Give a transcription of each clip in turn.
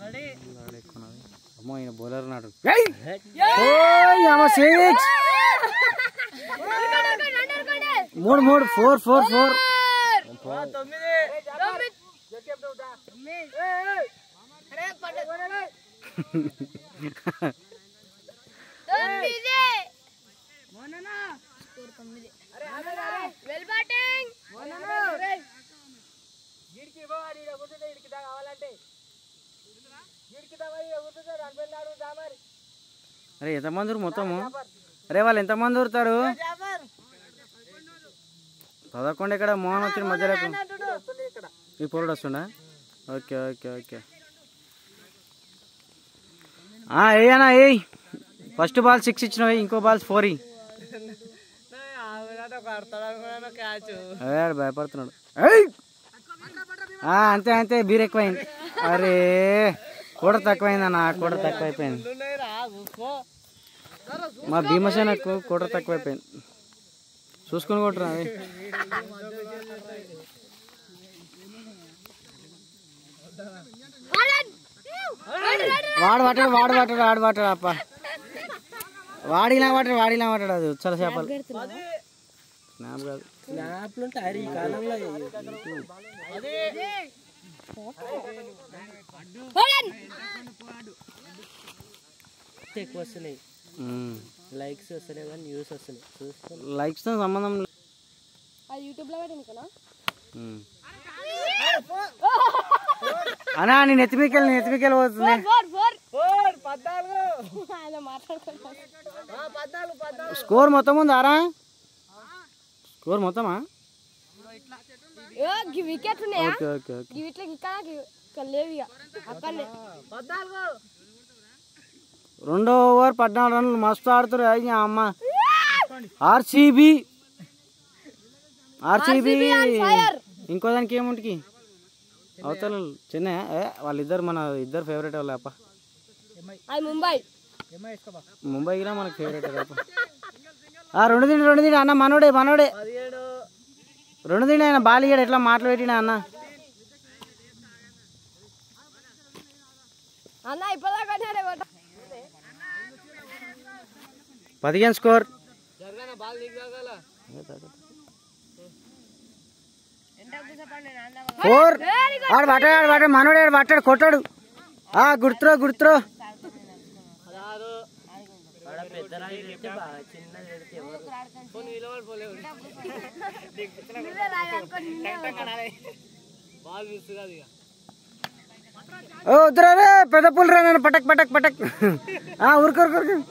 అమ్మో ఈయన బౌలర్ నాడు సిక్స్ మూడు మూడు four four four well batting అరే ఎంతమంది ఊరు మొత్తము అరే వాళ్ళు ఎంతమంది ఊరుతారు పదకొండు ఇక్కడ మోహన్ వచ్చిన మధ్యలోకి ఈ పొరుడు వస్తుండా ఓకే ఓకే ఓకే ఏయనా ఏయ్ ఫస్ట్ బాల్ సిక్స్ ఇచ్చినావు ఇంకో బాల్ ఫోర్ ఇ అదే ఆడు భయపడుతున్నాడు ఏయ్! ఆ, అంతే అంతే బీర్ ఎక్కువైంది అరే కూడ తక్కువైంది అన్న కూడ తక్కువైపోయింది మా భీమసేనకు కూడ తక్కువైపోయింది చూసుకొని కొట్టురా అవి వాడు పట్టాడు వాడు పట్టాడు ఆడు పట్టాడు అప్ప వాడిలా పట్టాడు వాడిలా పట్టాడు అది ఉచ్చల చేపలు స్నాప్ కాదు ఎక్కువ వస్తున్నాయి లైక్స్ వస్తున్నాయి కానీ న్యూస్ వస్తున్నాయి చూసుకొని లైక్స్ తో సంబంధం లే- అది యూట్యూబ్ లో పెట్టింది కదా ఉమ్. అన్నా నేను ఎత్తిమికెళ్ళి నేను ఎత్తిమికెళ్ళి పోతుంది ఫోర్ ఫోర్ ఆయన మాట్లాడుకుంటాను స్కోర్ మొత్తం ఉందారా స్కోర్ మొత్తమా వికెట్ ఉన్నాయా ఓకే ఓకే ఓకే ఇవి ఇట్లా ఇక్కడ గి- ఇక్కడ లేవు ఇక అక్కడనే రెండో ఓవర్ పద్నాలుగు రన్లు మస్తు ఆడుతారు అయ్యా అమ్మ ఆర్సీబీ ఆర్సీబీ ఇంకో దానికి ఏముంటికి అవతల చెన్నై ఏ వాళ్ళిద్దరు మన ఇద్దరు ఫేవరెట్ వాళ్ళ అప్ప అది ముంబై ముంబై కూడా మనకు ఫేవరెట్ అప్ప ఆ రెండు తిండి రెండు తిండి అన్న మనోడే మనోడే రెండు తిండి ఆయన బాలిగాడు ఎట్లా మాటలు పెట్టినా అన్న అన్న ఇప్పటిదాకా అన్నాడే కొట్ట. పదిహేను స్కోర్ ఫోర్ ఆడు పట్టాడు ఆడు పట్టాడు మనోడు ఆడు పట్టాడు కొట్టాడు ఆ గుర్తురో గుర్తురో పెద్ద రాయి పెడితే బాగా చిన్నది పెడితే ఎవరు నువ్వే రాయి అనుకొని నిన్నే ఓ వద్దురా రే పెద్ద పుల్ రా నన్ను పటక్ పటక్ పటక్ ఆ ఉరుకు ఉరుకు ఉరుకు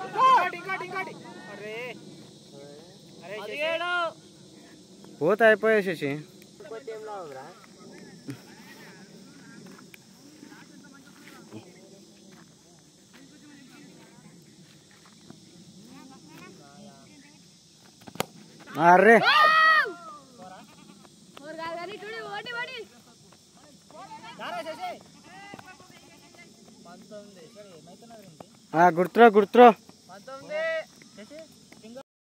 పోతే అయిపోయేసేసి అరే ఫోర్ కాదు కానీ చూడు ఓటి ఓటి ఆ గుర్తురో గుర్తురో